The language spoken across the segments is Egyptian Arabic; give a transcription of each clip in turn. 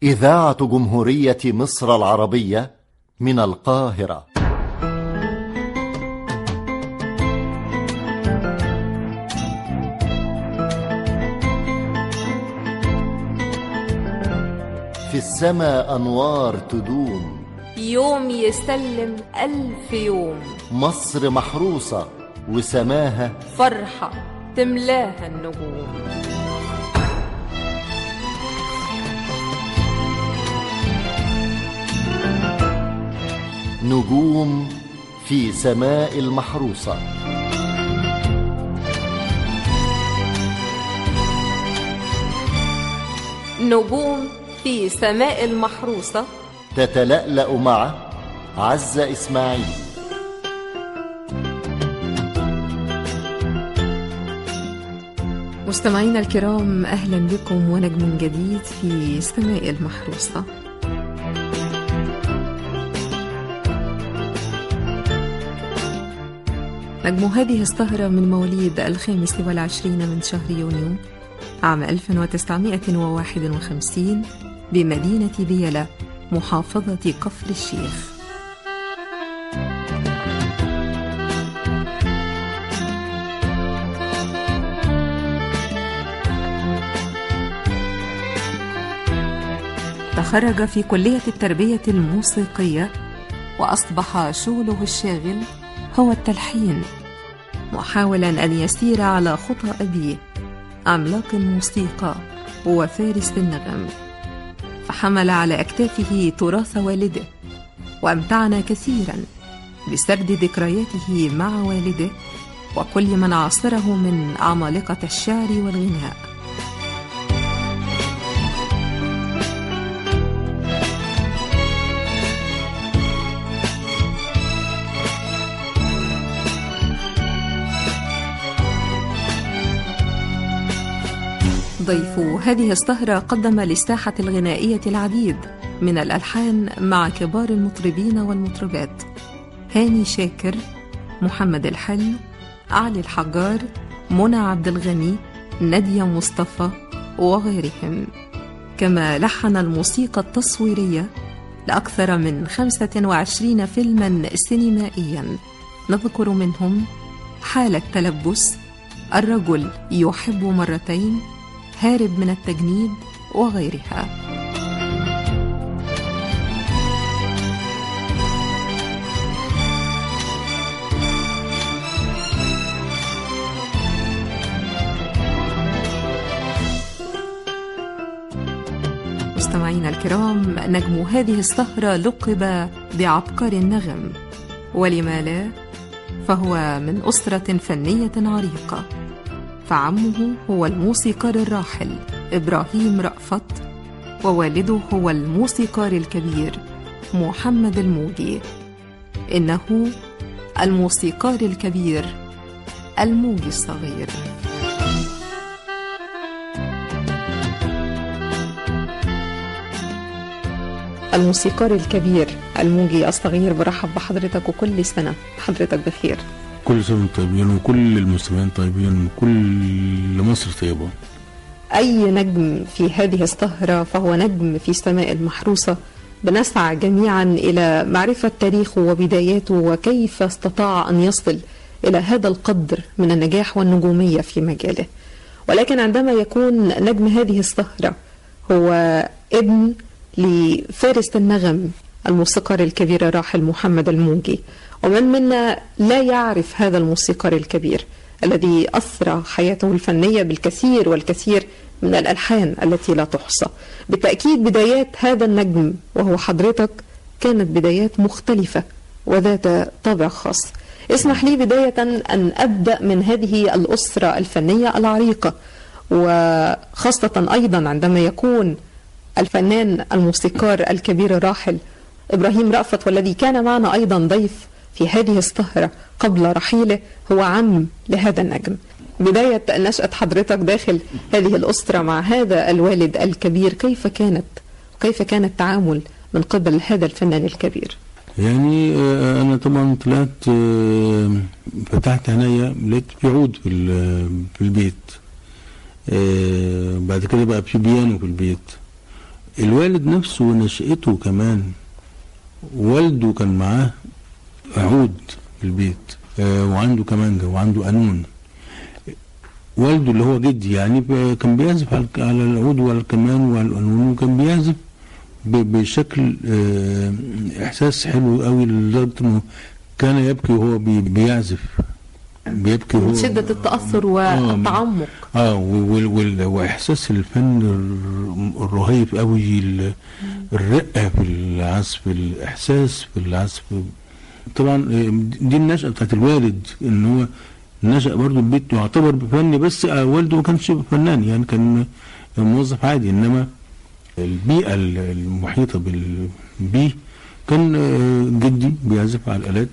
إذاعة جمهورية مصر العربية من القاهرة في السماء أنوار تدوم يوم يسلم ألف يوم مصر محروسة وسماها فرحة تملاها النجوم نجوم في سماء المحروسة نجوم في سماء المحروسة تتلألأ مع عزة إسماعيل مستمعينا الكرام أهلا بكم ونجم جديد في سماء المحروسة نجم هذه السهرة من مواليد الخامس والعشرين من شهر يونيو عام 1951 بمدينة بيلا محافظة كفر الشيخ تخرج في كلية التربية الموسيقية وأصبح شغله الشاغل هو التلحين محاولا أن يسير على خطى أبيه عملاق الموسيقى وفارس النغم فحمل على أكتافه تراث والده وأمتعنا كثيرا بسرد ذكرياته مع والده وكل من عاصره من عمالقة الشعر والغناء ضيف هذه السهرة قدم للساحة الغنائية العديد من الألحان مع كبار المطربين والمطربات هاني شاكر محمد الحلو علي الحجار منى عبد الغني نادية مصطفى وغيرهم كما لحن الموسيقى التصويرية لأكثر من 25 فيلما سينمائيا نذكر منهم حالة تلبس الرجل يحب مرتين هارب من التجنيد وغيرها مستمعينا الكرام نجم هذه السهرة لقب بعبقر النغم ولما لا فهو من أسرة فنية عريقة فعمه هو الموسيقار الراحل إبراهيم رأفت ووالده هو الموسيقار الكبير محمد الموجي إنه الموسيقار الكبير الموجي الصغير الموسيقار الكبير الموجي الصغير برحب بحضرتك وكل سنة حضرتك بخير كل سنة وانتم طيبين وكل المستمعين طيبين وكل مصر طيبة أي نجم في هذه السهرة فهو نجم في السماء المحروسة بنسعى جميعا إلى معرفة تاريخه وبداياته وكيف استطاع أن يصل إلى هذا القدر من النجاح والنجومية في مجاله ولكن عندما يكون نجم هذه السهرة هو ابن لفارس النغم الموسيقار الكبير الراحل محمد الموجي ومن منا لا يعرف هذا الموسيقار الكبير الذي أثرى حياته الفنية بالكثير والكثير من الألحان التي لا تحصى بالتأكيد بدايات هذا النجم وهو حضرتك كانت بدايات مختلفة وذات طابع خاص اسمح لي بداية أن أبدأ من هذه الأسرة الفنية العريقة وخاصة أيضا عندما يكون الفنان الموسيقار الكبير الراحل إبراهيم رأفت والذي كان معنا أيضا ضيف في هذه السهرة قبل رحيله هو عم لهذا النجم بداية نشأة حضرتك داخل هذه الأسرة مع هذا الوالد الكبير كيف كانت وكيف كان التعامل من قبل هذا الفنان الكبير يعني آه، أنا طبعا طلعت آه، فتحت عينيا لقيت في عود في ال- في البيت آه، بعد كده بقى في بيانو في البيت الوالد نفسه ونشأته كمان والده كان معاه عود في البيت آه، وعنده كمانجة وعنده قانون والده اللي هو جدي يعني ب- كان بيعزف على على العود والكمان والقانون وكان بيعزف ب- بشكل آه، احساس حلو قوي لدرجه انه كان يبكي وهو بي- بيعزف بيبكي من وهو شدة التأثر والتعمق اه وال- وال- واحساس الفن الر- الرهيب قوي ال- الرقه في العزف الاحساس في العزف طبعا آه، دي النشأة بتاعت الوالد ان هو نشأ برضه البيت يعتبر فني بس آه، والده ما كانش فنان يعني كان موظف عادي انما البيئة ال- المحيطة بال- بيه كان آه، جدي بيعزف على الآلات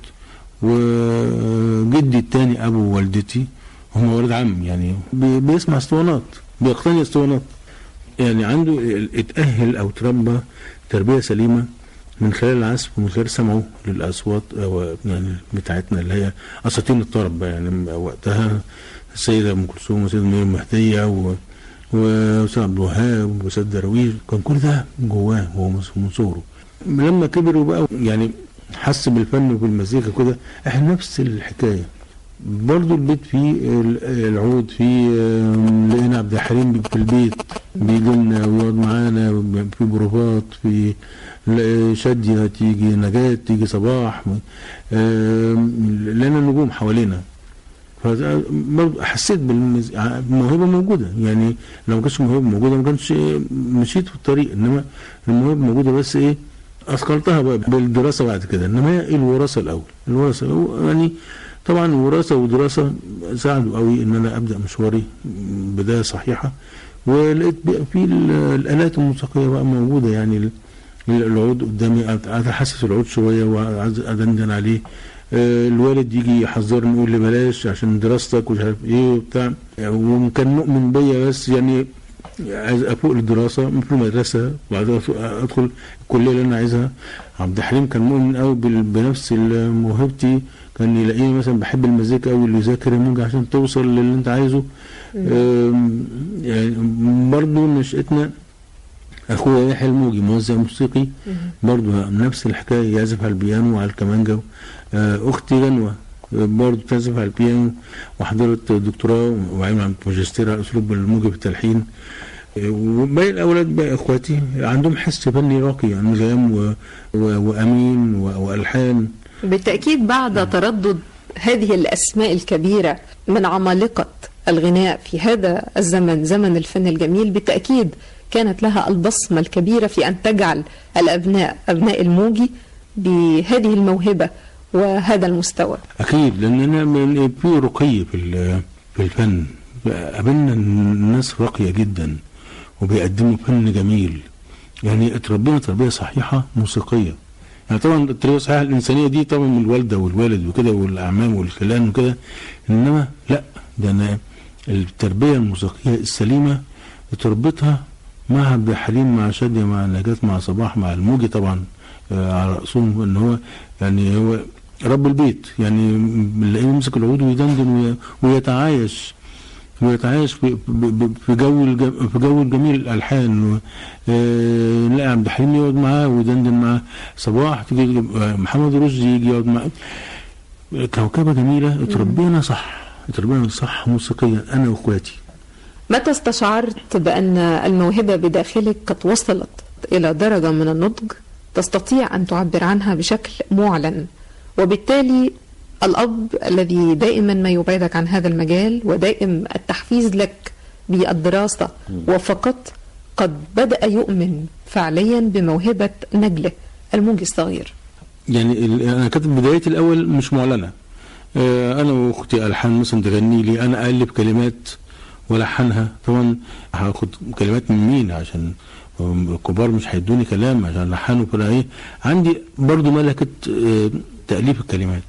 وجدي التاني أبو والدتي هم ولد عم يعني بي- بيسمع اسطوانات بيقتني اسطوانات يعني عنده ال- اتأهل أو تربى تربية سليمة من خلال العزف ومن خلال سمعه للأصوات أو يعني بتاعتنا اللي هي أساطين الطرب بقى يعني وقتها السيدة أم كلثوم والسيدة مريم مهدية و وأستاذ عبد الوهاب وسيد درويش كان كل ده جواه وهو مس- من صغره لما كبر وبقى يعني حس بالفن وبالمزيكا كده احنا نفس الحكايه برضو البيت فيه ال- العود فيه آم، لقينا عبد الحليم في البيت بيجي لنا ويقعد معانا في بروفات في ل- شادية تيجي نجاة تيجي صباح آم، لقينا النجوم حوالينا برضه حسيت بالمز- بالموهبه موجوده يعني لو ما كانتش الموهبه موجوده ما كانش مشيت في الطريق انما الموهبه موجوده بس ايه اثقلتها بقى بالدراسه بعد كده انما هي الوراثه الاول الوراثه الأول يعني طبعا الوراثه والدراسه ساعدوا قوي ان انا ابدا مشواري بدايه صحيحه ولقيت بقى في ال- الالات الموسيقيه بقى موجوده يعني ال- العود قدامي قاعد احسس العود شويه وعايز ادندن عليه آه، الوالد يجي يحذرني يقول لي بلاش عشان دراستك ومش عارف ايه وبتاع وكان مؤمن بيا بس يعني عايز افوق للدراسه من في المدرسه وبعدين أدخل- ادخل الكليه اللي انا عايزها عبد الحليم كان مؤمن قوي بال- بنفس موهبتي كان يلاقيني مثلا بحب المزيكا قوي اللي يذاكر الموجة عشان توصل للي انت عايزه آم، يعني برضه نشأتنا اخويا يحيى الموجي موزع موسيقي برضه نفس الحكايه يعزف على البيانو وعلى الكمانجا آه، اختي غنوه آه، برضه تعزف على البيانو وحضرت دكتوراه وعملت ماجستير على اسلوب الموجي في التلحين آه، وباقي الاولاد بقى اخواتي عندهم حس فني راقي يعني نغام و... و... وامين و... والحان بالتأكيد بعد تردد هذه الأسماء الكبيرة من عمالقة الغناء في هذا الزمن زمن الفن الجميل بالتأكيد كانت لها البصمة الكبيرة في أن تجعل الأبناء أبناء الموجي بهذه الموهبة وهذا المستوى اكيد لان انا من- في رقي في ال- في الفن قابلنا الناس راقيه جدا وبيقدموا فن جميل يعني اتربينا تربيه صحيحه موسيقيه يعني طبعا التربيه الصحيحه الانسانيه دي طبعا من الوالده والوالد وكده والاعمام والخلان وكده انما لا ده انا التربيه الموسيقيه السليمه اتربيتها مع عبد الحليم مع شادية مع نجاة مع صباح مع الموجي طبعا آه، على رأسهم ان هو يعني هو رب البيت يعني بنلاقيه يمسك العود ويدندن وي- ويتعايش ويتعايش في ب- في جو الج- في جو الجميل الالحان و- آه، نلاقي عبد الحليم يقعد معاه ويدندن معاه صباح تيجي آه، محمد رشدي يجي يقعد معاه كوكبه جميله اتربينا صح اتربينا صح موسيقيا انا واخواتي متى استشعرت بأن الموهبة بداخلك قد وصلت إلى درجة من النضج تستطيع أن تعبر عنها بشكل معلن وبالتالي الأب الذي دائما ما يبعدك عن هذا المجال ودائم التحفيز لك بالدراسة وفقط قد بدأ يؤمن فعليا بموهبة نجله الموجي الصغير يعني ال- انا كانت بدايتي الاول مش معلنه آه، انا واختي الحان مثلا تغني لي انا الف كلمات والحنها طبعا هاخد كلمات من مين عشان الكبار مش هيدوني كلام عشان الحنه فانا ايه عندي برضو ملكه آه، تاليف الكلمات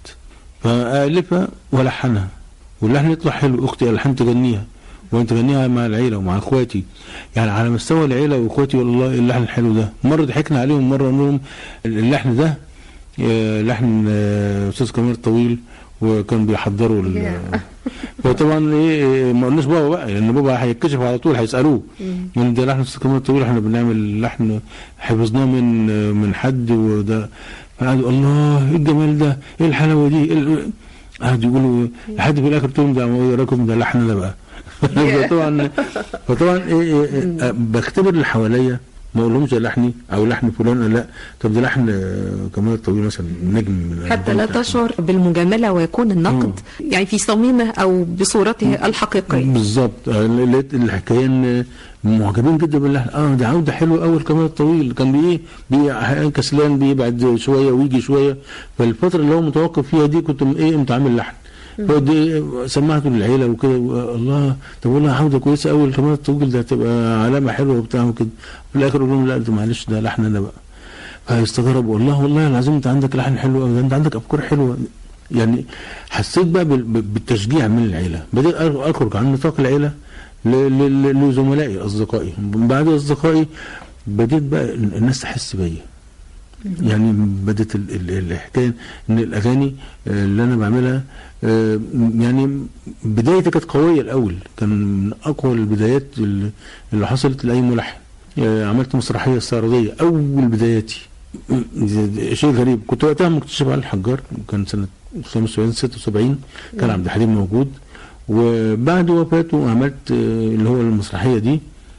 فالفها والحنها واللحن يطلع حلو اختي الحان تغنيها وانت تغنيها مع العيله ومع اخواتي يعني على مستوى العيله واخواتي والله اللحن الحلو ده مره ضحكنا عليهم مره قلنا لهم اللحن ده آه، لحن آه، استاذ كمال طويل وكان بيحضروا ال- فطبعا ايه ما قلناش بابا بقى لان بابا هيتكشف على طول هيسالوه من ده لحن الكاميرا الطويل احنا بنعمل لحن حفظناه من من حد وده فقعدوا الله ايه الجمال ده ايه الحلاوه دي إيه ال- قعدوا يقولوا لحد في الاخر تقول ده ايه رايكم ده لحن انا بقى فطبعا فطبعا ايه, إيه, إيه بختبر اللي حواليا ما اقولهمش ده لحني او لحن فلان لا طب ده لحن آه، كمال الطويل مثلا نجم من حتى لا الأنجام. تشعر بالمجاملة ويكون النقد يعني في صميمه أو بصورته الحقيقية بالظبط آه، لقيت الحكايه ان معجبين جدا باللحن اه ده عوده حلوه قوي الكمال الطويل كان بي بي أحياناً كسلان بيبعد شويه ويجي شويه فالفتره اللي هو متوقف فيها دي كنت م- ايه متعامل لحن فدي سمعته للعيله وكده و- الله طب والله عوده كويسه قوي الكمال الطويل ده هتبقى علامه حلوه وبتاع وكده في الاخر اقول لهم لا ده معلش ده لحن انا بقى فيستغربوا والله والله العظيم انت عندك لحن حلو قوي ده انت عندك افكار حلوه يعني حسيت بقى بال- بالتشجيع من العيله بدات اخرج عن نطاق العيله ل- ل- ل- لزملائي اصدقائي بعد اصدقائي بديت بقى الناس تحس بيا يعني بدت ال- ال- الحكايه ان الاغاني آه، اللي انا بعملها آه، يعني بدايتي كانت قويه الاول كان من اقوى البدايات اللي اللي حصلت لاي ملحن آه، عملت مسرحيه استعراضيه اول بداياتي م- شيء غريب كنت وقتها مكتشف على الحجار كان سنه 75 76 كان عبد الحليم موجود وبعد وفاته عملت آه، اللي هو المسرحيه دي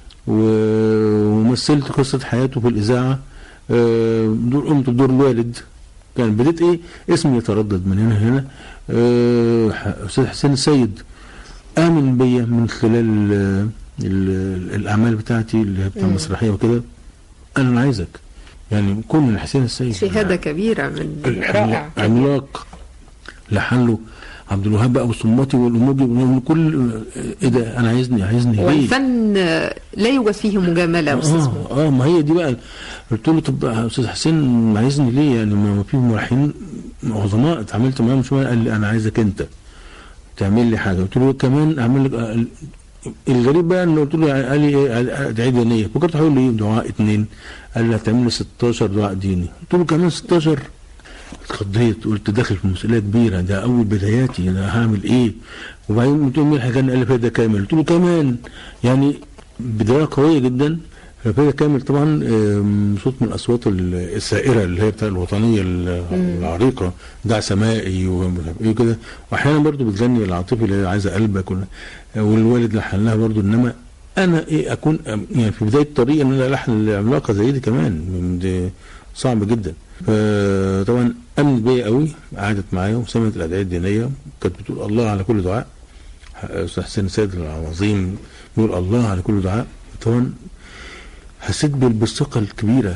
و- ومثلت قصه حياته في الاذاعه آه، دور قمت بدور الوالد كان بديت ايه اسمي يتردد من هنا لهنا آه، ح- استاذ حسين السيد امن بيا من خلال آه، ال- الاعمال بتاعتي اللي هي بتاع المسرحيه وكده انا عايزك يعني كل من حسين السيد شهادة كبيرة من رائع عملاق لحن له عبد الوهاب بقى والصماتي والاموجي وكل ايه ده انا عايزني عايزني ليه؟ والفن لا يوجد فيه مجاملة يا أستاذ اه اه ما هي دي بقى قلت له طب يا استاذ حسين عايزني ليه يعني ما ما في ملحنين عظماء اتعاملت معاهم شويه قال لي انا عايزك انت تعمل لي حاجه قلت له كمان اعمل لك آه، الغريب بقى انه قلت له قال لي ايه ادعي دينيه فكرت هقول له ايه دعاء اتنين قال لي هتعمل لي 16 دعاء ديني قلت له كمان 16 اتخضيت قلت داخل في مسؤوليه كبيره ده اول بداياتي انا هعمل ايه وبعدين قلت له مين الحاجه قال لي فايده كامل قلت له كمان يعني بدايه قويه جدا فايده كامل طبعا آم، صوت من الاصوات ال- السائره اللي هي بتاع الوطنيه ال- العريقه دع سمائي ومش عارف ايه كده واحيانا برضو بتغني العاطفي اللي هي عايزه قلبك ولا- والوالد لحن لها برضو انما انا ايه اكون أم- يعني في بدايه طريقي ان انا الحن العملاقه زي دي كمان من دي صعب جدا فطبعا امنت بيا قوي قعدت معايا وسمعت الادعيه الدينيه كانت بتقول الله على كل دعاء استاذ حسين السيد العظيم بيقول الله على كل دعاء طبعا حسيت بال- بالثقه الكبيره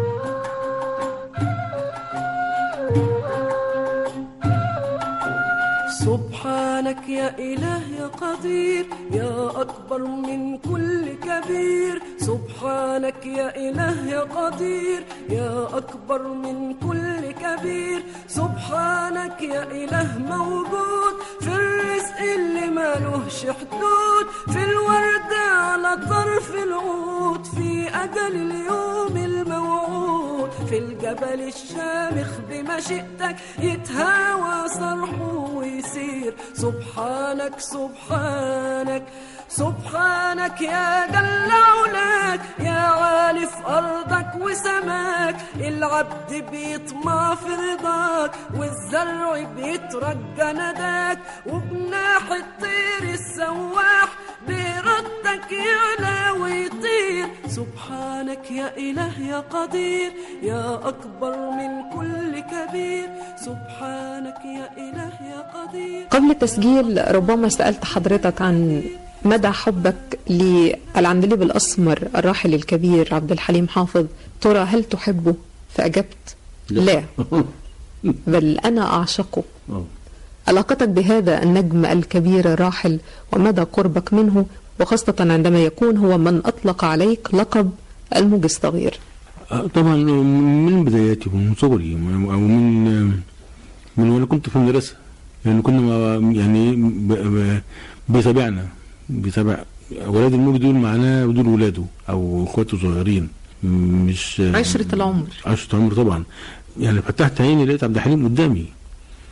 سبحانك يا إله يا قدير يا أكبر من كل كبير سبحانك يا إله يا قدير يا أكبر من كل كبير سبحانك يا إله موجود في الرزق اللي مالهش حدود في الورد على طرف العود في أجل اليوم الموعود في الجبل الشامخ بمشيئتك يتهاوى صرحه ويسير سبحانك سبحانك سبحانك يا جل علاك يا عالي في أرضك وسماك العبد بيطمع في رضاك والزرع بيترجى نداك وبناح الطير السواح بإرادتك يعلى ويطير سبحانك يا إله يا قدير يا أكبر من كل كبير سبحانك يا إله يا قدير قبل التسجيل ربما سألت حضرتك عن مدى حبك للعندليب الأسمر الراحل الكبير عبد الحليم حافظ ترى هل تحبه فأجبت لا بل أنا أعشقه آه. علاقتك بهذا النجم الكبير الراحل ومدى قربك منه وخاصة عندما يكون هو من أطلق عليك لقب الموج الصغير آه، طبعا من بداياتي ومن صغري او من من وانا كنت في المدرسه يعني كنا مع- يعني ب- ب- بيتابعنا بيتابع اولاد الموج دول معناه دول ولاده او اخواته صغيرين مش عشرة العمر عشرة عمر طبعا يعني فتحت عيني لقيت عبد الحليم قدامي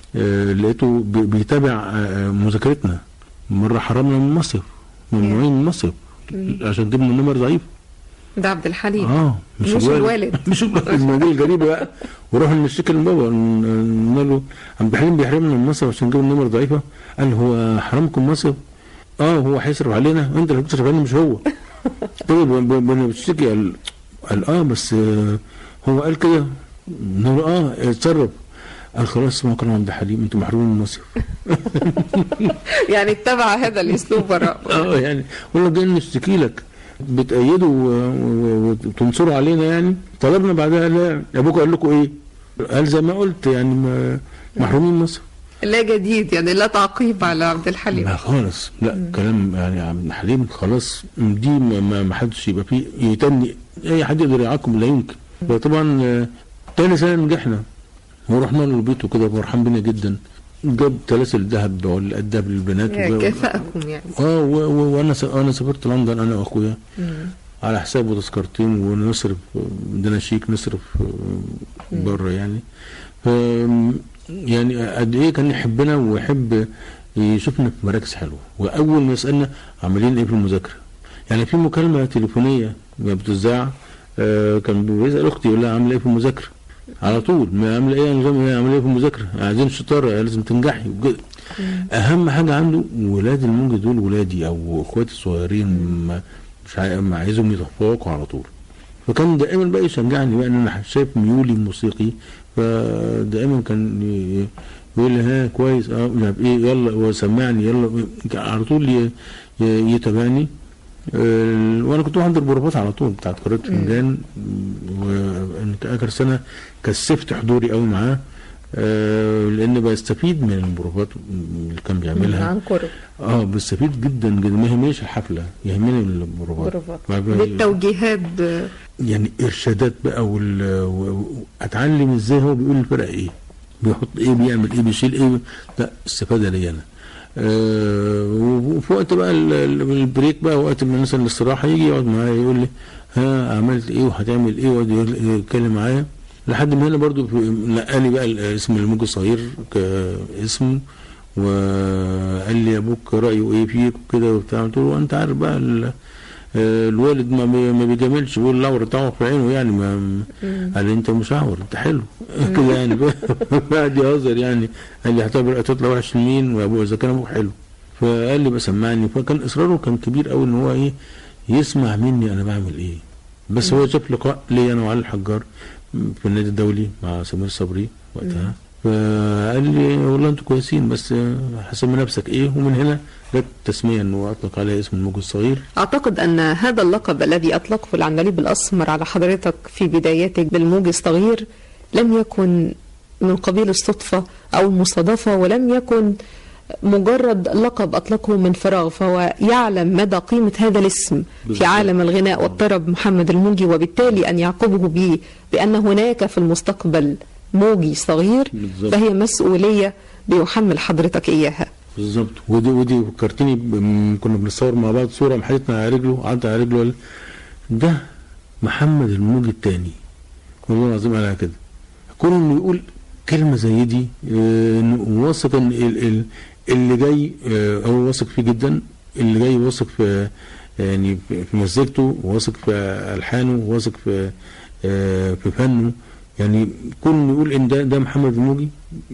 آه، لقيته بي- بيتابع آه، مذاكرتنا مره حرمنا من مصر ممنوعين من مصر عشان جبنا نمر ضعيف ده عبد الحليم اه مش الوالد. مش الوالد ما دي الغريبه بقى وراح نشتكي لبابا قلنا له عبد الحليم بيحرمنا من مصر عشان جاب النمر ضعيفه قال هو حرمكم مصر اه هو هيصرف علينا انت اللي بتصرف علينا مش هو طيب ب- ب- بنشتكي قال قال اه بس آه هو قال كده قلنا له اه اتصرف قال خلاص اسمعوا كلام عبد الحليم انتوا محرومين من مصر يعني اتبع هذا الاسلوب وراء اه يعني والله جايين نشتكي لك بتأيده و- و- وتنصروا علينا يعني طلبنا بعدها لا ابوكم قال لكم ايه؟ قال زي ما قلت يعني ما- محرومين من مصر لا جديد يعني لا تعقيب على عبد الحليم لا خالص لا كلام يعني عبد الحليم خلاص دي ما, ما ما حدش يبقى فيه يتني اي حد يقدر يعاقب لا يمكن فطبعا آه، تاني سنه نجحنا ورحنا له بيته كده فرحان بينا جدا جاب سلاسل ذهب ولا الذهب للبنات وجاب- كافأكم يعني اه و- و- وانا س- انا سافرت لندن انا واخويا على حسابه تذكرتين ونصرف عندنا شيك نصرف بره يعني ف يعني قد ايه كان يحبنا ويحب يشوفنا في مراكز حلوه واول ما يسالنا عاملين ايه في المذاكره يعني في مكالمه تليفونيه بتذاع آه، كان بيسال اختي يقول لها عامله ايه في المذاكره على طول ما عامله ايه نظام ايه عامله ايه في المذاكره عايزين شطاره لازم تنجحي وكده اهم حاجه عنده ولاد الموجة دول ولادي او اخواتي الصغيرين ما مش عاي- ما عايزهم يتفوقوا على طول فكان دائما بقى يشجعني بقى ان انا شايف ميولي الموسيقي فدائما كان ي- يقول لي ها كويس اه مش عارف ايه يلا وسمعني يلا على طول ي- ي- يتابعني آه، وانا كنت بحضر بروفات على طول بتاعت قراءة فنجان وان اخر سنه كثفت حضوري قوي معاه آه، لان بستفيد من البروفات اللي كان بيعملها عن قرب اه بستفيد جدا جدا ما يهمنيش الحفله يهمني البروفات بروفات. ما ب- بالتوجيهات يعني ارشادات بقى وال... و- اتعلم ازاي هو بيقول الفرق ايه بيحط ايه بيعمل ايه بيشيل ايه لا استفاده لي انا آه وفي وقت بقى ال- ال- البريك بقى وقت من مثلا الاستراحه يجي يقعد معايا يقول لي ها عملت ايه وهتعمل ايه ويقعد يقول- يتكلم معايا لحد ما هنا برضو في- نقالي بقى ال- اسم الموج الصغير كاسم وقال لي ابوك رايه ايه فيك وكده وبتاع قلت له انت عارف بقى ال- آه، الوالد ما بي- ما بيجاملش بيقول العور بتاعه في عينه يعني ما قال لي انت مش عور انت حلو كده يعني بعد يهزر يعني قال لي هتبقى هتطلع وحش لمين وابوه اذا كان ابوك حلو فقال لي بسمعني فكان اصراره كان كبير قوي ان هو ايه يسمع مني انا بعمل ايه بس هو شاف لقاء لي انا وعلي الحجار في النادي الدولي مع سمير صبري وقتها فقال لي والله انتوا كويسين بس هسمي نفسك ايه ومن هنا جت التسميه انه اطلق عليها اسم الموج الصغير أعتقد أن هذا اللقب الذي أطلقه العندليب الأسمر على حضرتك في بداياتك بالموج الصغير لم يكن من قبيل الصدفة أو المصادفة ولم يكن مجرد لقب أطلقه من فراغ فهو يعلم مدى قيمة هذا الاسم في بالضبط. عالم الغناء والطرب محمد الموجي وبالتالي أن يعقبه به بأن هناك في المستقبل موجي صغير بالظبط. فهي مسؤولية بيحمل حضرتك إياها بالظبط ودي ودي فكرتني ب- م- كنا بنصور مع بعض صوره محيطنا على رجله قعدت على رجله قال ده محمد الموج الثاني والله العظيم على كده كون انه يقول كلمه زي دي آه، انه واثق ان ال- ال- اللي جاي آه، هو واثق فيه جدا اللي جاي واثق في يعني في في مزيكته واثق في الحانه واثق في آه، في فنه يعني كون إنه يقول ان ده ده محمد الموجي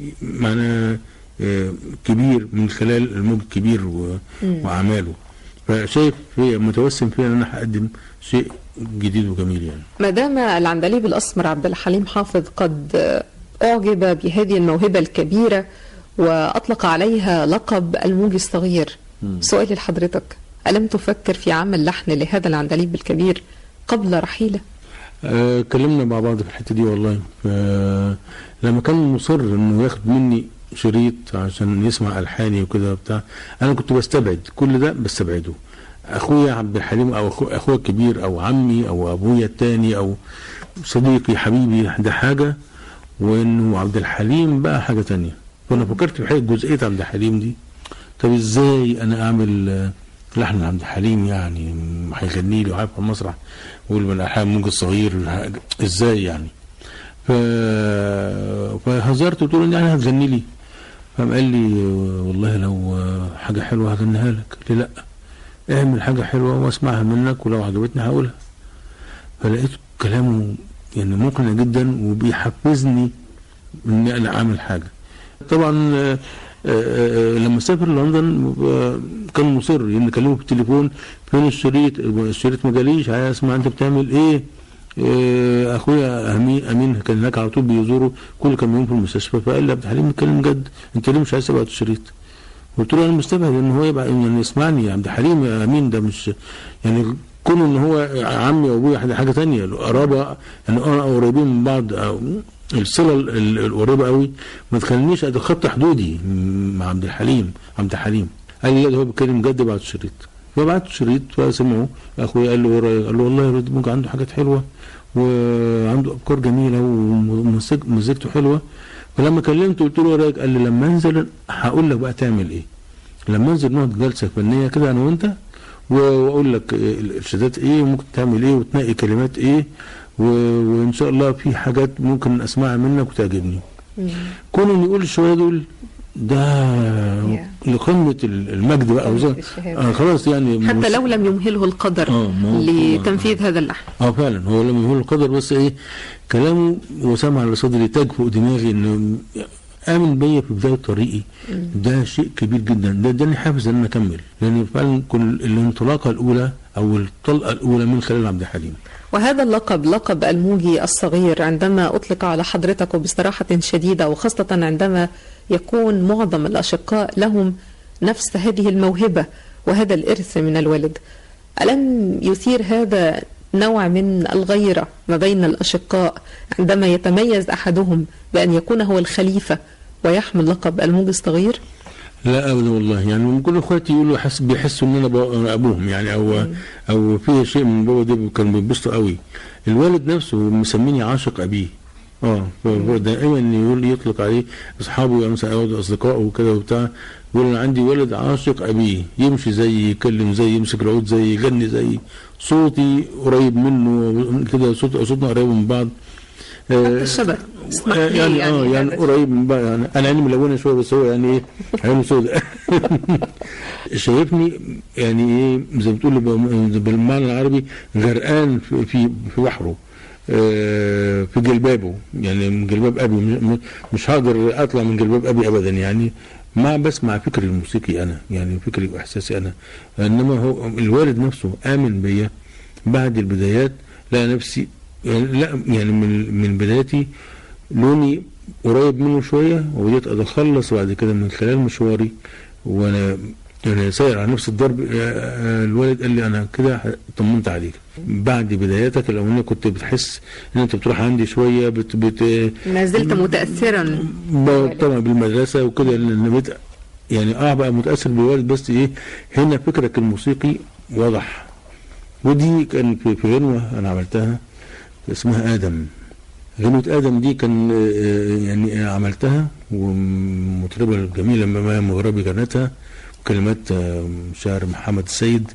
معناه آه، كبير من خلال الموج الكبير و- واعماله فشايف في متوسم فيها ان انا هقدم شيء جديد وجميل يعني ما دام العندليب الأسمر عبد الحليم حافظ قد أعجب بهذه الموهبة الكبيرة وأطلق عليها لقب الموج الصغير سؤالي لحضرتك ألم تفكر في عمل لحن لهذا العندليب الكبير قبل رحيله؟ آه، اتكلمنا مع بعض في الحته دي والله ف- لما كان مصر انه ياخد مني شريط عشان يسمع الحاني وكده وبتاع انا كنت بستبعد كل ده بستبعده اخويا عبد الحليم او أخو اخويا الكبير او عمي او ابويا التاني او صديقي حبيبي ده حاجه وانه عبد الحليم بقى حاجه تانية فانا فكرت في حاجه جزئيه عبد الحليم دي طب ازاي انا اعمل آه، لحن عبد الحليم يعني م- هيغني لي وهيبقى المسرح ويقول من الاحلام موج الصغير ازاي يعني ف... فهزرت قلت له يعني هتغني لي فقام قال لي آه، والله لو آه، حاجه حلوه هغنيها لك قلت له لا اعمل حاجه حلوه واسمعها منك ولو عجبتني هقولها فلقيت كلامه يعني مقنع جدا وبيحفزني اني انا اعمل حاجه طبعا آه، آه، آه، لما سافر لندن آه، كان مصر ان اكلمه في التليفون فين الشريط الشريط ما جاليش عايز اسمع انت بتعمل ايه آه، اخويا امين امين كان هناك على طول بيزوره كل كام يوم في المستشفى فقال لي عبد الحليم بيتكلم جد انت ليه مش عايز تبعت الشريط قلت له انا مستبعد ان هو يبقى يعني يسمعني يا عبد الحليم يا امين ده مش يعني كون ان هو عمي وابويا حاجه حاجه ثانيه القرابه يعني انا قريبين من بعض أو الصله ال- ال- القريبه قوي ما تخلينيش اتخطى حدودي مع عبد الحليم عبد الحليم قال لي لا ده هو بيتكلم جد بعت الشريط فبعت الشريط فسمعه اخويا قال له ايه رايك؟ قال له والله الواد ممكن عنده حاجات حلوه وعنده افكار جميله وموسيقته حلوه فلما كلمته قلت له ايه رايك؟ قال لي لما انزل هقول لك بقى تعمل ايه لما انزل نقعد جلسه فنيه كده انا وانت و- واقول لك الارشادات ايه وممكن تعمل ايه وتنقي كلمات ايه و- وان شاء الله في حاجات ممكن اسمعها منك وتعجبني كون انه يقول الشويه دول ده لقمه ال- المجد بقى قمة وزي- الشهادة. آه خلاص يعني حتى مش- لو لم يمهله القدر آه، ما هو- لتنفيذ هذا اللحن اه فعلا هو لما يقول القدر بس ايه كلامه وسام على صدري تاج فوق دماغي انه امن بيا في بدايه طريقي ده شيء كبير جدا ده اداني حافز ان انا اكمل لان فعلا كل الانطلاقه الاولى او الطلقه الاولى من خلال عبد الحليم وهذا اللقب لقب الموجي الصغير عندما أطلق على حضرتك وبصراحة شديدة وخاصة عندما يكون معظم الأشقاء لهم نفس هذه الموهبة وهذا الإرث من الوالد ألم يثير هذا نوع من الغيرة ما بين الأشقاء عندما يتميز أحدهم بأن يكون هو الخليفة ويحمل لقب الموجي الصغير؟ لا ابدا والله يعني من كل اخواتي يقولوا حس بيحسوا ان انا ب- ابوهم يعني او او في شيء من بابا ده كانوا بينبسطوا قوي الوالد نفسه مسميني عاشق ابيه اه هو دائما يقول يطلق عليه اصحابه مثلا او اصدقائه وكده وبتاع يقول انا عندي ولد عاشق ابيه يمشي زي يتكلم زي يمسك العود زي يغني زي صوتي قريب منه كده صوت صوتنا قريب من بعض حتى آه، الشبه اسمح آه، لي يعني اه يعني هذا قريب من بقى يعني انا عيني ملونه شويه بس هو يعني ايه عينه سوداء شايفني يعني ايه زي ما بتقول ب- بالمعنى العربي غرقان في في, في بحره آه، في جلبابه يعني من جلباب ابي مش- مش هقدر اطلع من جلباب ابي ابدا يعني مع بس مع فكري الموسيقي انا يعني فكري واحساسي انا انما هو الوالد نفسه امن بيا بعد البدايات لقى نفسي يعني لا يعني من من بدايتي لوني قريب منه شويه وبديت اتخلص بعد كده من خلال مشواري وانا يعني ساير على نفس الضرب آه، آه، الوالد قال لي انا كده طمنت عليك بعد بداياتك الاولانيه كنت بتحس ان انت بتروح عندي شويه بت بت ما زلت متأثرا ب- طبعا بالمدرسه وكده لان بت يعني اه بقى متاثر بالوالد بس ايه هنا فكرك الموسيقي واضح ودي كان في في غنوه انا عملتها اسمها ادم غنوة آدم دي كان آه، يعني عملتها ومطربة الجميلة ماما مغربي كانتها وكلمات آه، شاعر محمد السيد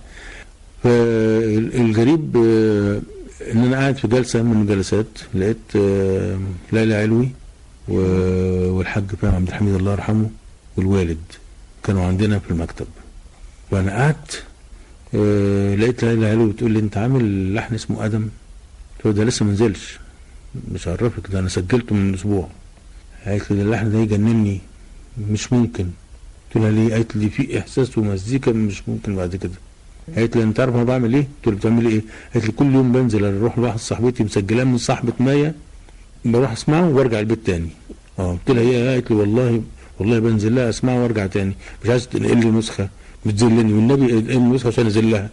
فالغريب آه، ان انا قاعد في جلسة من الجلسات لقيت آه، ليلى علوي و- والحاج فاهم عبد الحميد الله يرحمه والوالد كانوا عندنا في المكتب وانا قعدت آه، لقيت ليلى علوي بتقول لي انت عامل لحن اسمه ادم قلت له ده لسه ما نزلش مش عرفك ده انا سجلته من اسبوع قالت لي ده اللحن ده يجنني مش ممكن قلت لها ليه قالت لي في احساس ومزيكا مش ممكن بعد كده قالت لي انت عارف انا بعمل ايه قلت لها بتعملي ايه قالت لي كل يوم بنزل اروح لواحد صاحبتي مسجلاه من صاحبه مايا بروح اسمعه وارجع البيت تاني اه قلت لها ايه قالت لي والله والله بنزل لها اسمعه وارجع تاني مش عايز تنقل لي نسخه بتذلني والنبي انقل لي نسخه عشان انزلها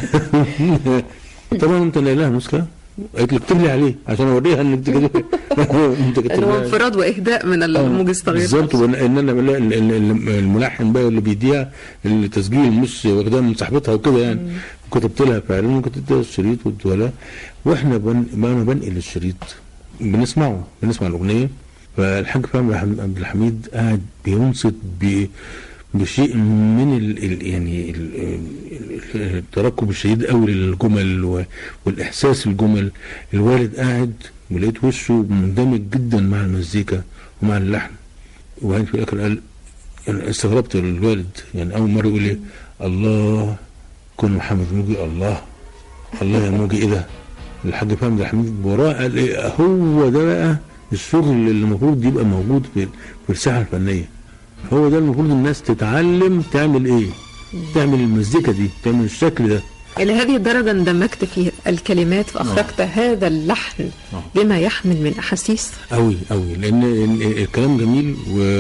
طبعا انت ناقل لها نسخه قالت لي اكتب لي عليه عشان اوريها انك انت كده انت كتب اللي هو لها. انفراد واهداء من الموجي الصغير بالظبط وإن- ان انا بلاقي ال- ال- ال- الملحن بقى اللي بيديها التسجيل مش واخدها من صاحبتها وكده يعني كتبت لها فعلا وكتبت لها الشريط واديتها لها واحنا بن... ما انا بنقل الشريط بنسمعه بنسمع الاغنيه فالحاج فهمي عبد الحميد قاعد بينصت ب... بشيء من ال... ال... يعني ال... ال- الترقب الشديد قوي للجمل و... والاحساس الجمل الوالد قاعد ولقيت وشه مندمج جدا مع المزيكا ومع اللحن وبعدين في الاخر قال يعني استغربت الوالد يعني اول مره يقول لي الله كن محمد موجي الله الله يا موجي ايه ده الحاج فهمي عبد الحميد وراه قال ايه هو ده بقى الشغل اللي المفروض يبقى موجود في في الساحه الفنيه هو ده المفروض الناس تتعلم تعمل ايه تعمل المزيكا دي تعمل الشكل ده إلى هذه الدرجة اندمجت في الكلمات فأخرجت هذا اللحن بما يحمل من أحاسيس قوي قوي لان ال- الكلام جميل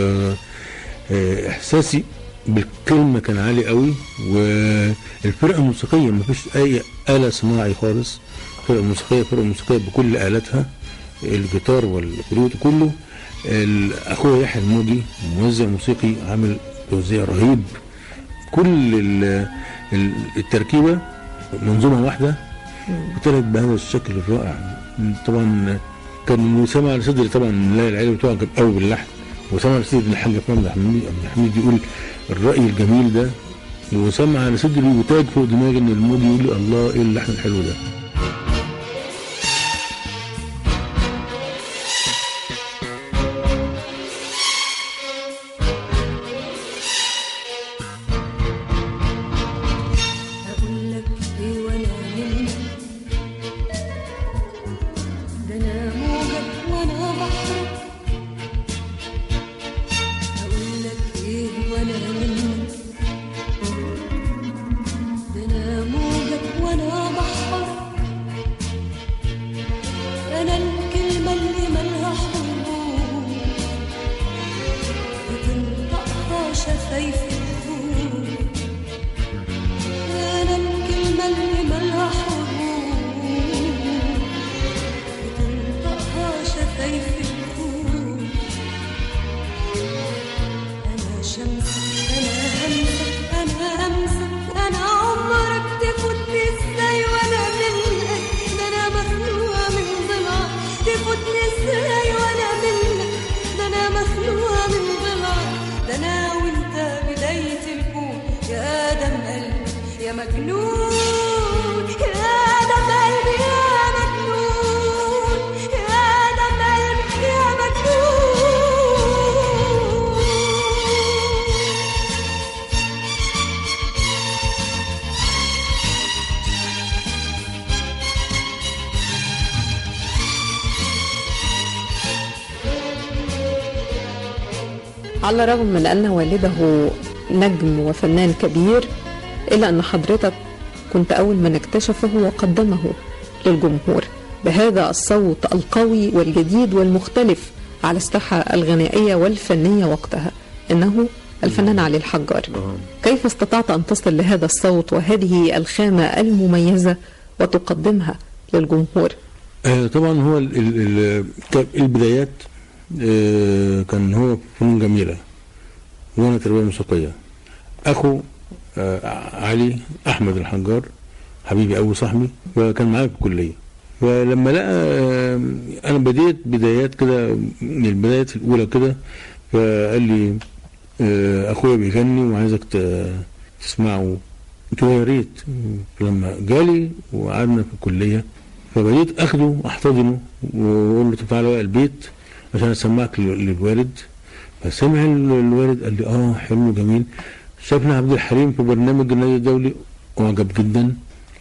واحساسي بالكلمه كان عالي قوي والفرقه الموسيقيه ما فيش اي اله صناعي خالص فرقه موسيقيه فرقه موسيقيه بكل الاتها الجيتار والفلوت كله ال- اخويا يحيى الموجي موزع موسيقي عامل توزيع رهيب كل ال- ال- التركيبه منظومه واحده وطلعت بهذا الشكل الرائع طبعا كان وسام على صدري طبعا لا العيله بتوعه كان قوي باللحن وسام على صدري الحاج فهمي عبد الحميد عبد الحميد يقول الراي الجميل ده وسام على صدري وتاج فوق دماغي ان الموجي يقول لي الله ايه اللحن الحلو ده أقول لك إيه وأنا منك ده أنا موجك وأنا بحرك أقول لك إيه وأنا منك ده أنا موجك وأنا بحرك أنا الكلمة اللي ملها حروف بتنطقها شفايف الخوف أنا الكلمة اللي ملها حروف بتنطقها شفايف الخوف أنا شمس أنا همسك أنا همسك أنا عمرك تفوتني إزاي وأنا منك ده أنا مخلوقة من ضلع تفوتني إزاي وأنا منك ده أنا مخلوقة من ضلع ده أنا وأنت بداية الكون يا دم قلبي يا مجنون يا دم قلبي يا مجنون يا دم قلبي يا مجنون على الرغم من أن والده نجم وفنان كبير إلا أن حضرتك كنت أول من اكتشفه وقدمه للجمهور بهذا الصوت القوي والجديد والمختلف على الساحة الغنائية والفنية وقتها إنه الفنان علي الحجار كيف استطعت أن تصل لهذا الصوت وهذه الخامة المميزة وتقدمها للجمهور آه طبعا هو ال ال ال ك- البدايات آه كان هو فنون جميلة وانا تربية موسيقية اخو آه علي احمد الحجار حبيبي ابو صاحبي وكان معايا في الكلية فلما لقى آه انا بديت بدايات كده من البدايات الاولى كده فقال لي آه اخويا بيغني وعايزك ت- تسمعه قلت له يا ريت لما جالي وقعدنا في الكليه فبديت اخده احتضنه واقول له طب تعالى بقى البيت عشان اسمعك لل- للوالد فسمع ال- الوالد قال لي اه حلو جميل شافنا عبد الحليم في برنامج النادي الدولي وعجب جدا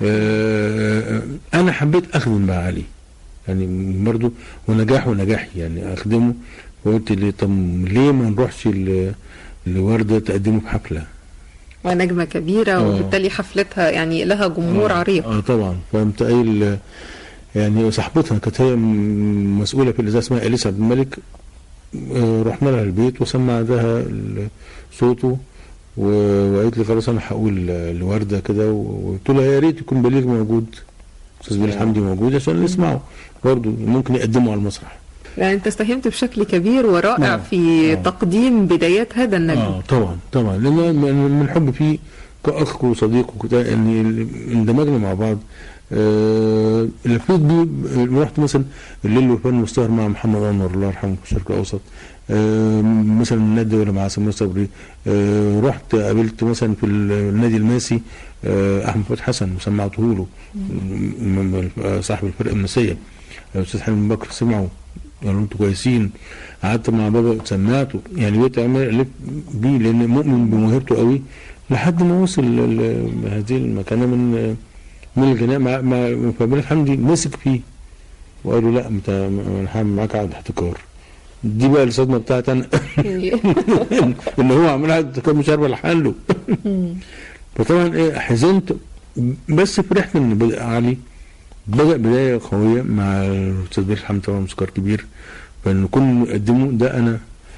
آه انا حبيت اخدم بقى علي يعني برضو ونجاح ونجاحي يعني اخدمه وقلت لي طب ليه ما نروحش ل- لوردة تقدمه في حفلة ونجمة كبيرة آه. وبالتالي حفلتها يعني لها جمهور آه، عريق اه طبعا فقمت قايل يعني صاحبتها كانت هي م- مسؤوله في الاذاعه اسمها اليسا عبد الملك آه، رحنا لها البيت وسمع لها ال- صوته و- وقالت لي خلاص انا هقول لورده كده وقلت لها يا ريت يكون بليغ موجود استاذ بليغ حمدي موجود عشان نسمعه برضه ممكن يقدمه على المسرح يعني انت ساهمت بشكل كبير ورائع آه. في آه. تقديم بدايات هذا النجم اه طبعا طبعا لان من من حب فيه كاخ وصديق وكده يعني اندمجنا مع بعض آه لفيت بيه رحت مثلا الليل وفن مستهر مع محمد انور الله يرحمه في الشرق الاوسط آه مثلا النادي ولا مع سمير صبري آه رحت قابلت مثلا في النادي الماسي آه احمد فتحي حسن وسمعته له م- م- صاحب الفرقه النسيه الاستاذ حلمي بكر سمعه يعني انتوا كويسين قعدت مع بابا سمعته يعني بقيت اعمل الف بيه لان مؤمن بموهبته قوي لحد ما وصل ل- ل- هذه المكانه من من الغناء مع مع فبالك حمدي مسك فيه وقال له لا انت انا هعمل معاك عقد احتكار دي بقى الصدمه بتاعتي انا ان هو عمل عقد احتكار مش عارف الحل له فطبعا ايه حزنت بس فرحت ان بدأ علي بدأ بداية قوية مع الأستاذ بليغ حمد طبعا موسيقار كبير فإن كل اللي يقدمه ده أنا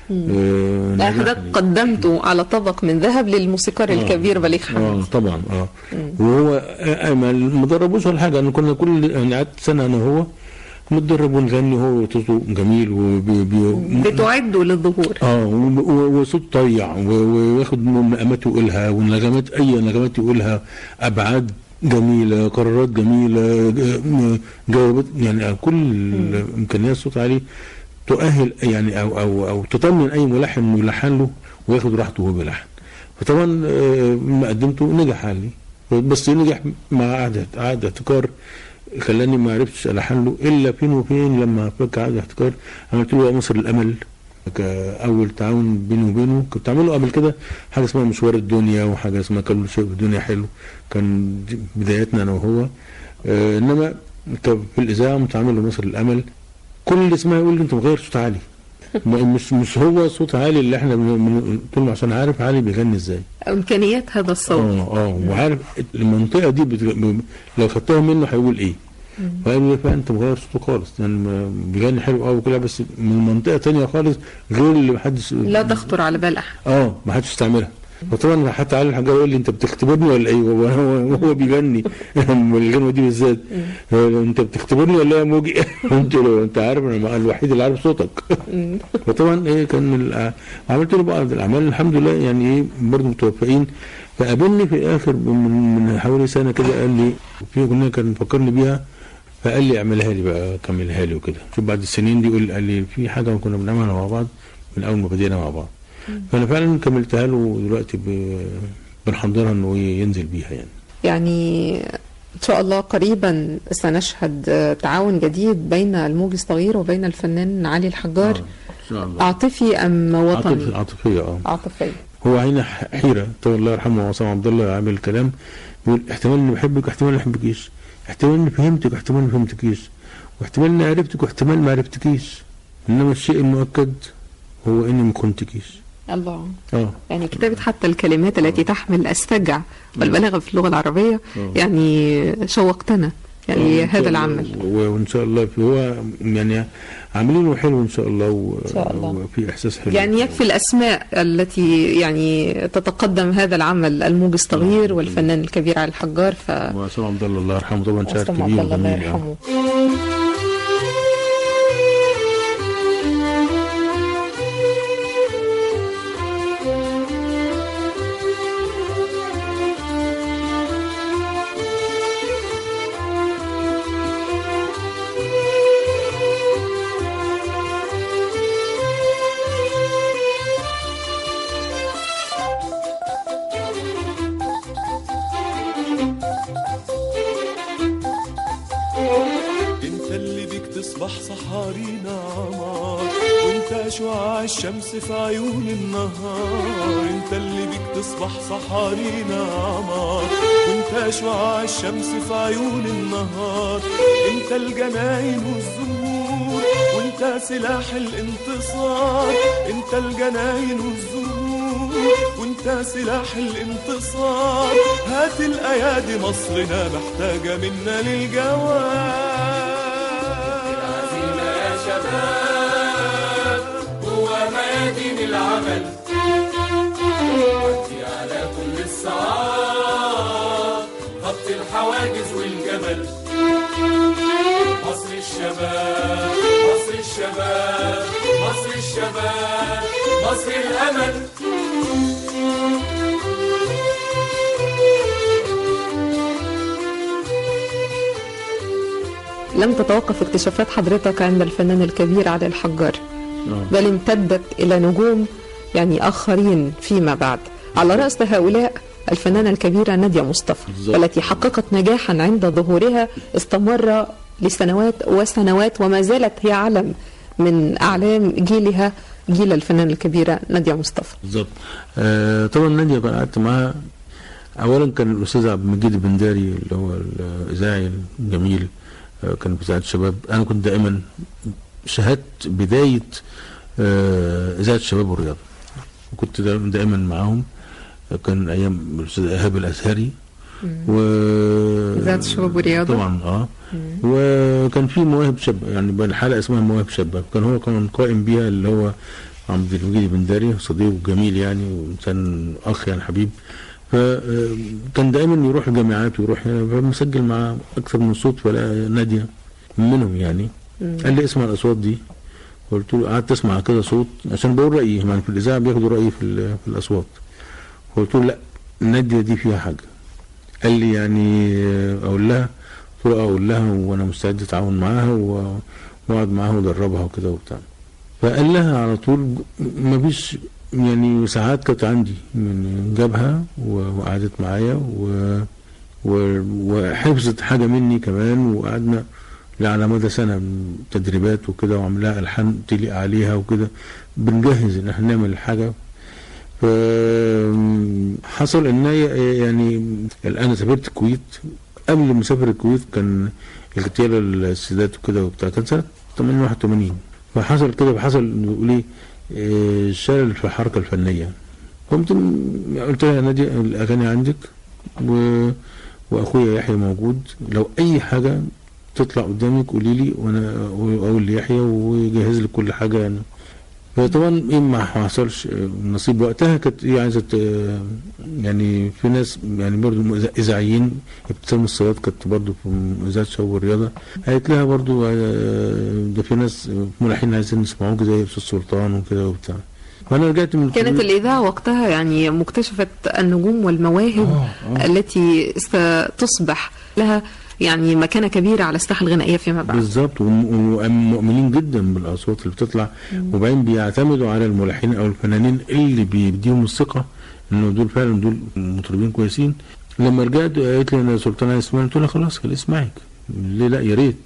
آه ده حضرتك نجحني. قدمته على طبق من ذهب للموسيقار الكبير بليغ اه حمد طبعا اه وهو آه ما ما دربوش ولا حاجه انا كنا كل يعني قعدت سنه انا وهو نتدرب ونغني هو صوته جميل وبي بي بتعده للظهور اه و- و- وصوت طيع و- وياخد من مقامات يقولها والنغمات اي نغمات يقولها ابعاد جميله قرارات جميله ج- جوابات يعني كل امكانيات الصوت عليه تؤهل يعني او او او تطمن اي ملحن انه يلحن له وياخد راحته وهو بيلحن فطبعا آه، ما قدمته نجح علي بس نجح مع عقد عقد احتكار خلاني ما عرفتش الحن له الا فين وفين لما فك عقد احتكار عملت له مصر الامل كاول تعاون بيني وبينه كنت عامله قبل كده حاجه اسمها مشوار الدنيا وحاجه اسمها كل شيء في الدنيا حلو كان دي بدايتنا انا وهو آه انما طب في الاذاعه متعامل لمصر الامل كل اللي اسمها يقول لي انت مغير صوت عالي ما- مش مش هو صوت عالي اللي احنا بن- بن- قلت له عشان عارف عالي بيغني ازاي امكانيات هذا الصوت اه اه وعارف المنطقه دي بت... ب- لو خدتها منه هيقول ايه فقال لي فعلا انت مغير صوته خالص يعني ما- بيغني حلو قوي وكده بس من منطقه تانية خالص غير اللي محدش لا تخطر على بال احد اه ما حدش يستعملها فطبعا حتى علي الحجار يقول لي انت بتختبرني ولا ايه هو هو, هو بيغني الغنوه دي بالذات آه، انت بتختبرني ولا إيه يا موجي قلت له انت عارف انا الوحيد اللي عارف صوتك فطبعا ايه كان من الأع- عملت له بعض الاعمال الحمد لله يعني ايه برضه متوفقين فقابلني في الاخر من, من حوالي سنه كده قال لي في اغنيه كان مفكرني بيها فقال لي اعملها لي بقى كملها لي وكده شوف بعد السنين دي يقول قال لي في حاجه كنا بنعملها مع بعض من اول ما بدينا مع بعض فانا فعلا كملتها له ودلوقتي ب- بنحضرها انه ينزل بيها يعني يعني ان شاء الله قريبا سنشهد آه، تعاون جديد بين الموجي الصغير وبين الفنان علي الحجار ان شاء الله عاطفي ام عاطف وطني عاطفيه اه عاطفي هو عينه ح- حيره طبعا الله يرحمه عصام عبد الله عامل كلام بيقول احتمال اني بحبك واحتمال ما احبكيش احتمال اني فهمتك واحتمال ما فهمتكيش واحتمال اني عرفتك واحتمال ما عرفتكيش انما الشيء المؤكد هو اني ما كنتكيش الله اه يعني كتابة حتى الكلمات التي تحمل السجع والبلاغة في اللغة العربية يعني شوقتنا يعني آه، إن شاء هذا الله. العمل و- وان شاء الله في هو يعني عاملينه حلو ان شاء الله و... شاء الله. وفي احساس حلو يعني يكفي الأسماء التي يعني تتقدم هذا العمل الموج الصغير والفنان الكبير علي الحجار ف وعصام عبد الله الله يرحمه طبعا شاعر عصام كبير عبد الله الله وجميل يعني. يرحمه انت اللي بيك تصبح صحارينا عمار وانت شعاع الشمس في عيون النهار انت اللي بيك تصبح صحارينا عمار وانت شعاع الشمس في عيون النهار انت الجناين والزهور وانت سلاح الانتصار انت الجناين والزهور وانت سلاح الانتصار هات الايادي مصرنا محتاجه منا للجواب يا شباب هو ميادين العمل ودي على كل الصعاب خط الحواجز والجبل مصر الشباب مصر الشباب مصر الشباب مصر الامل لم تتوقف اكتشافات حضرتك عند الفنان الكبير علي الحجار آه. بل امتدت إلى نجوم يعني آخرين فيما بعد على رأس هؤلاء الفنانة الكبيرة نادية مصطفى بالظبط. والتي حققت نجاحا عند ظهورها استمر لسنوات وسنوات وما زالت هي علم من اعلام جيلها جيل الفنانه الكبيره ناديه مصطفى بالظبط آه طبعا ناديه كان قعدت معاها اولا كان الاستاذ عبد المجيد البنداري اللي هو الاذاعي الجميل آه كان في اذاعه الشباب انا كنت دائما شاهدت بدايه آه اذاعه الشباب والرياضه وكنت دائما, دائما معاهم آه، كان ايام الاستاذ ايهاب الازهري و إذاعة الشباب والرياضة. طبعا اه وكان في مواهب شابه يعني بقى الحلقه اسمها مواهب شابه كان هو كان قائم بيها اللي هو عبد المجيد البنداري صديق جميل يعني وانسان اخ يعني حبيب فكان دايما يروح الجامعات ويروح مسجل مع اكثر من صوت فلا ناديه منهم يعني قال لي اسمع الاصوات دي قلت له قعدت اسمع كده صوت عشان بقول رايي يعني في الاذاعه بياخدوا رايي في, ال- في الاصوات قلت له لا ناديه دي فيها حاجه قال لي يعني اقول لها قلت له اه اقول لها وانا مستعد اتعاون معاها و- واقعد معاها وادربها وكده وبتاع فقال لها على طول ما فيش يعني ساعات كانت عندي من جابها و- وقعدت معايا و و- وحفظت حاجه مني كمان وقعدنا على مدى سنه من تدريبات وكده وعملها الحان تليق عليها وكده بنجهز ان احنا نعمل الحاجه فحصل ان هي يعني انا سافرت الكويت قبل ما اسافر الكويت كان اغتيال السادات وكده وبتاع كان سنه 81 فحصل كده فحصل بيقول ايه آه، شلل في الحركه الفنيه قمت م- قلت لها يا ناديه الاغاني عندك و... واخويا يحيى موجود لو اي حاجه تطلع قدامك قولي لي وانا اقول ليحيى ويجهز لك كل حاجه يعني فطبعا ايه ما حصلش آه، نصيب وقتها كانت ايه عايزه ت- يعني في ناس يعني برضه اذاعيين ابتسام الصياد كانت برضه في اذاعه الشباب والرياضه قالت لها برضه آه، ده في ناس ملحنين عايزين يسمعوك زي استاذ سلطان وكده وبتاع فانا رجعت من كانت الاذاعه وقتها يعني مكتشفه النجوم والمواهب آه، آه. التي ستصبح لها يعني مكانه كبيره على الساحه الغنائيه فيما بعد بالظبط وم- ومؤمنين جدا بالاصوات اللي بتطلع وبعدين بيعتمدوا على الملحنين او الفنانين اللي بيديهم الثقه انه دول فعلا دول مطربين كويسين لما رجعت قالت لي انا سلطان عايز اسمعك قلت لها خلاص خلي اسمعك ليه لا يا ريت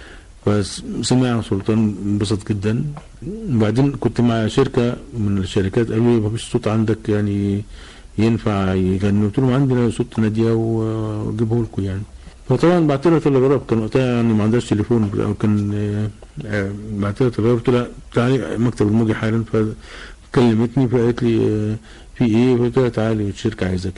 فسمع سلطان انبسط جدا وبعدين كنت مع شركه من الشركات قالوا لي مفيش صوت عندك يعني ينفع يغني قلت لهم عندنا صوت ناديه واجيبه لكم يعني فطبعا بعت لها تلغراف كان وقتها يعني ما عندهاش تليفون او كان آه، آه، بعت لها تلغراف قلت لها تعالي مكتب الموجي حالا فكلمتني فقالت لي آه، في ايه قلت لها تعالي الشركه عايزاكي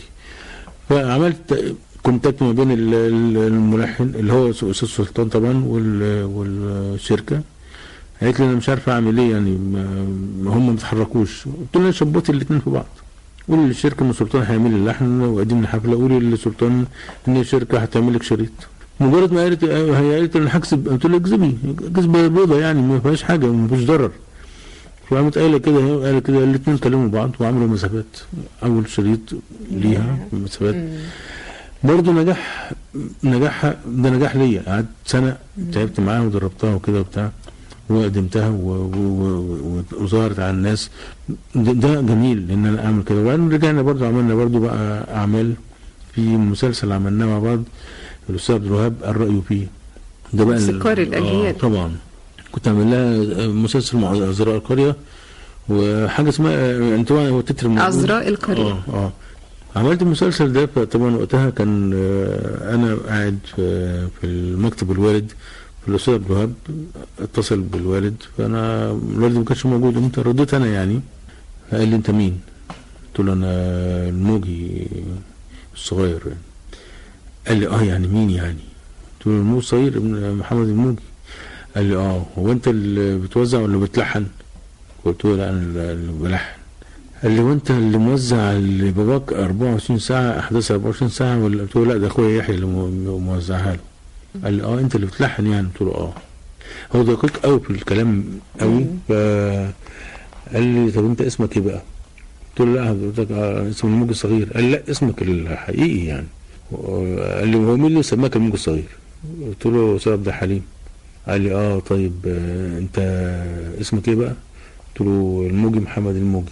فعملت كونتاكت ما بين ال- ال- الملحن اللي هو استاذ سلطان طبعا وال- والشركه قالت لي انا مش عارفه اعمل ايه يعني ما ما هم ما بيتحركوش قلت لها شبطي الاثنين في بعض قولي للشركه ان سلطان هيعمل لي اللحن وقدم لي حفله قولي لسلطان ان الشركه هتعمل لك شريط مجرد ما قالت هي قالت انا هكسب قلت لها اكذبي كذبه بيضه يعني ما فيهاش حاجه ما فيش ضرر فقامت قايله كده هي قالت كده الاثنين كلموا بعض وعملوا مسافات اول شريط ليها مسافات برضه نجاح نجاحها ده نجاح ليا قعدت سنه تعبت معاها ودربتها وكده وبتاع وقدمتها و- و- و- وظهرت على الناس ده, ده جميل ان انا اعمل كده وبعدين رجعنا برضه عملنا برضه بقى اعمال في مسلسل عملناه مع بعض الاستاذ عبد الوهاب الراي فيه ده بقى ال- موسيقار الأجيال. آه طبعا كنت عامل لها مسلسل مع ازراء القريه وحاجه اسمها انت هو تتر موجود. عذراء القرية. اه اه عملت المسلسل ده فطبعا وقتها كان آه، انا قاعد في في المكتب الوالد فالاستاذ عبد الوهاب اتصل بالوالد فانا الوالد ما كانش موجود قمت رديت انا يعني فقال لي انت مين؟ قلت له انا الموجي الصغير يعني قال لي اه يعني مين يعني؟ قلت له الموجي الصغير ابن محمد الموجي قال لي اه هو انت اللي بتوزع ولا بتلحن؟ قلت له لا انا اللي بلحن قال لي وانت اللي موزع اللي باباك 24 ساعه احداث 24 ساعه ولا قلت له لا ده اخويا يحيى اللي مو- موزعها له قال لي اه انت اللي بتلحن يعني قلت له اه هو دقيق قوي في الكلام قوي ف قال لي طب انت اسمك ايه بقى؟ قلت له لا حضرتك آه، اسم الموج الصغير قال لي لا اسمك الحقيقي يعني قال لي هو مين اللي سماك الموج الصغير؟ قلت له استاذ عبد الحليم قال لي اه طيب آه، انت اسمك ايه بقى؟ قلت له الموجي محمد الموجي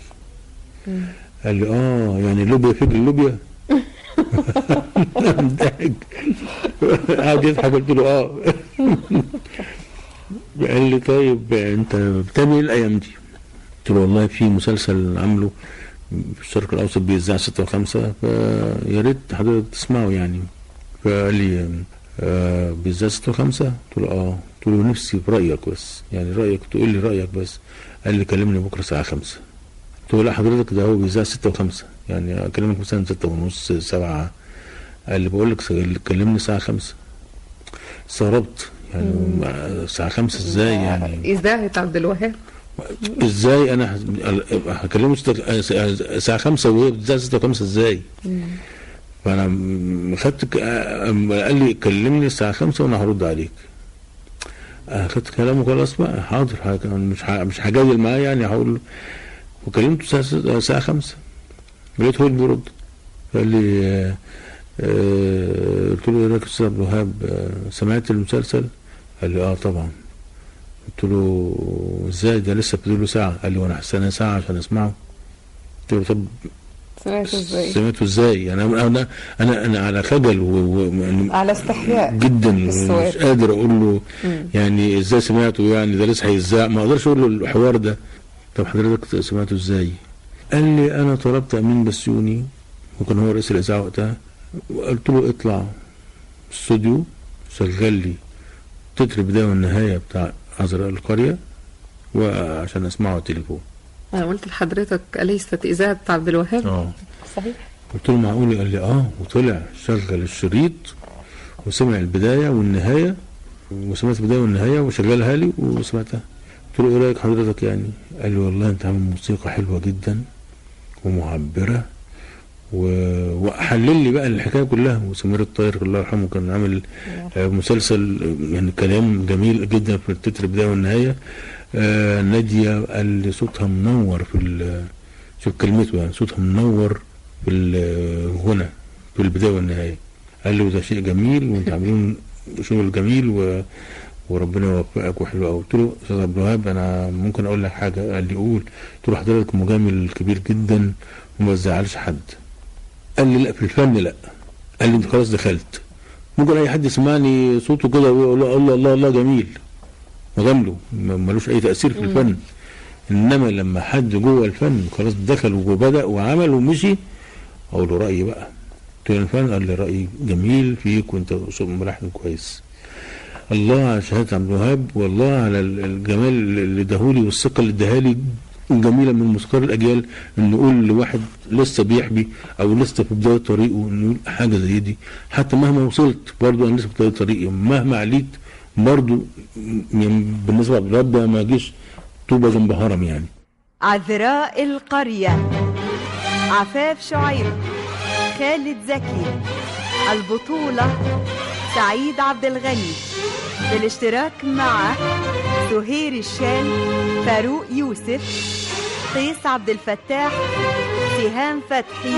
قال لي اه يعني اللوبيا فيك اللوبيا ضحك قعد يضحك قلت له اه قال لي طيب انت بتعمل ايه الايام دي؟ قلت له والله في مسلسل عامله في الشرق الاوسط بيذاع 6 و5 فيا ريت حضرتك تسمعه يعني فقال لي آه بيذاع 6 و5 قلت له اه قلت له نفسي برايك بس يعني رايك تقول لي رايك بس قال لي كلمني بكره الساعه 5 قلت له لا حضرتك ده هو بيذاع 6 و5 يعني اكلمك مثلا 6 ونص 7 قال لي بقول لك كلمني الساعه 5 استغربت يعني الساعه 5 ازاي يعني إذاعة عبد الوهاب ازاي انا ه- هكلمه ستة- الساعه 5 وهي بتذاع 6 و5 ازاي؟ فانا م- خدت ك- أما قال لي كلمني الساعه 5 وانا هرد عليك اخدت كلامه خلاص بقى حاضر ه- مش ه- مش هجادل معاه يعني هقول له وكلمته الساعه ست- الساعه 5 لقيت هو اللي بيرد قال لي آه، آه، قلت له ايه رايك يا استاذ عبد الوهاب آه، سمعت المسلسل؟ قال لي اه طبعا قلت له ازاي ده لسه فاضل له ساعه قال لي وانا هستنى ساعه عشان اسمعه قلت له طب سمعت ازاي؟ سمعته ازاي يعني انا انا انا, أنا على خجل و... و... على استحياء جدا السؤال. مش قادر اقول له يعني ازاي سمعته يعني ده لسه هيذاع ما اقدرش اقول له الحوار ده طب حضرتك سمعته ازاي؟ قال لي انا طلبت امين بسيوني وكان هو رئيس الاذاعه وقتها وقلت له اطلع استوديو شغل لي تتر البدايه والنهايه بتاع عذراء القريه وعشان اسمعه على التليفون أنا قلت لحضرتك أليست إذاعة عبد الوهاب؟ اه صحيح قلت له معقول قال لي اه وطلع شغل الشريط وسمع البدايه والنهايه وسمعت البدايه والنهايه وشغلها لي وسمعتها قلت له ايه رايك حضرتك يعني قال لي والله انت عامل موسيقى حلوه جدا ومعبره و... وحلل لي بقى الحكايه كلها وسمير الطاهر الله يرحمه كان عامل آه، مسلسل آه، يعني كلام جميل جدا في التتر البدايه والنهايه آه ناديه قال لي صوتها منور في ال- شوف كلمته يعني صوتها منور في الغنى في البدايه والنهايه قال له ده شيء جميل وانت عاملين شغل جميل و... وربنا يوفقك وحلو قوي قلت له استاذ عبد الوهاب انا ممكن اقول لك حاجه قال لي قول قلت له حضرتك مجامل كبير جدا وما تزعلش حد قال لي لا في الفن لا قال لي انت خلاص دخلت ممكن اي حد يسمعني صوته كده ويقول الله الله الله, الله جميل مجامله م- ملوش اي تاثير في الفن انما لما حد جوه الفن خلاص دخل وبدا وعمل ومشي اقول له رايي بقى قلت له الفن قال لي رايي جميل فيك وانت أسلوب ملحن كويس الله على شهاده عبد الوهاب والله على ال- الجمال اللي اداهولي والثقه اللي اداهالي الجميله من موسيقار الاجيال انه يقول لواحد لسه بيحبي او لسه في بدايه طريقه انه يقول حاجه زي دي حتى مهما وصلت برضه انا لسه في بدايه طريقي مهما عليت برضه يعني بالنسبه لعبد الوهاب ده ما يجيش طوبه جنب هرم يعني عذراء القرية عفاف شعيب خالد زكي البطولة سعيد عبد الغني بالاشتراك مع سهير الشال فاروق يوسف قيس عبد الفتاح سهام فتحي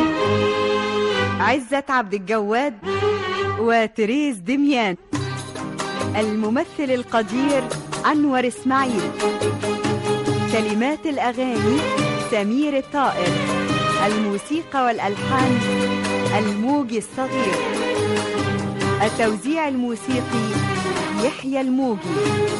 عزت عبد الجواد وتريز دميان الممثل القدير أنور إسماعيل كلمات الأغاني سمير الطائر الموسيقى والألحان الموجي الصغير التوزيع الموسيقي يحيى الموجي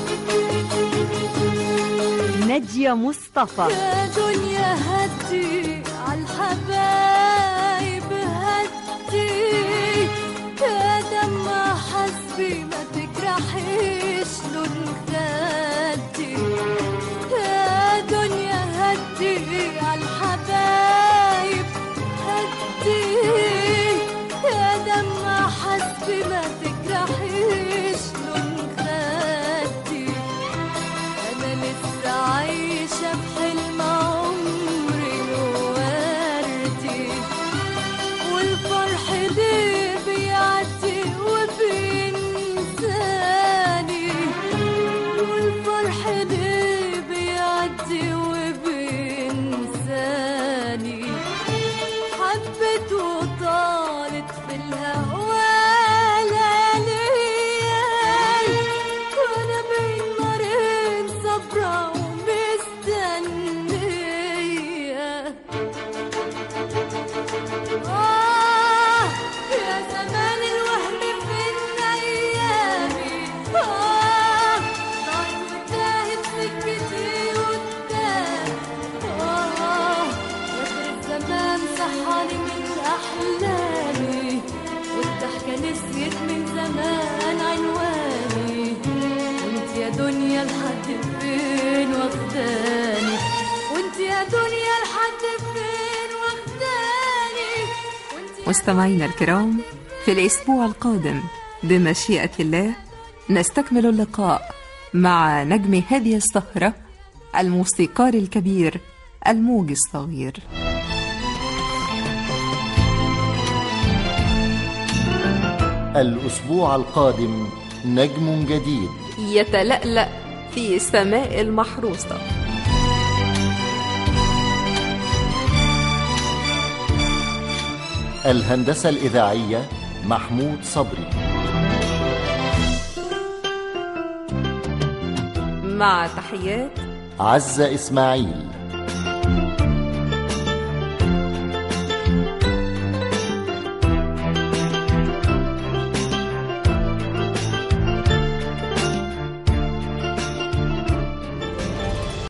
نجية مصطفى يا دنيا هدي عالحبايب هدي يا دمع حسبي ما تجرحيش لون خدي يا دنيا هدي عالحبايب هدي يا دمع حسبي ما تجرحيش لون خدي أنا لسه عايشة بحلم عمري ووردي والفرح ليه بيعدي وبينساني والفرح ليه بيعدي وبينساني حبت وطالت في الهوى ليالي وانا بين نارين صبرة ومستنية مستمعينا الكرام في الأسبوع القادم بمشيئة الله نستكمل اللقاء مع نجم هذه السهرة الموسيقار الكبير الموج الصغير الأسبوع القادم نجم جديد يتلألأ في سماء المحروسة الهندسة الإذاعية محمود صبري مع تحيات عزة إسماعيل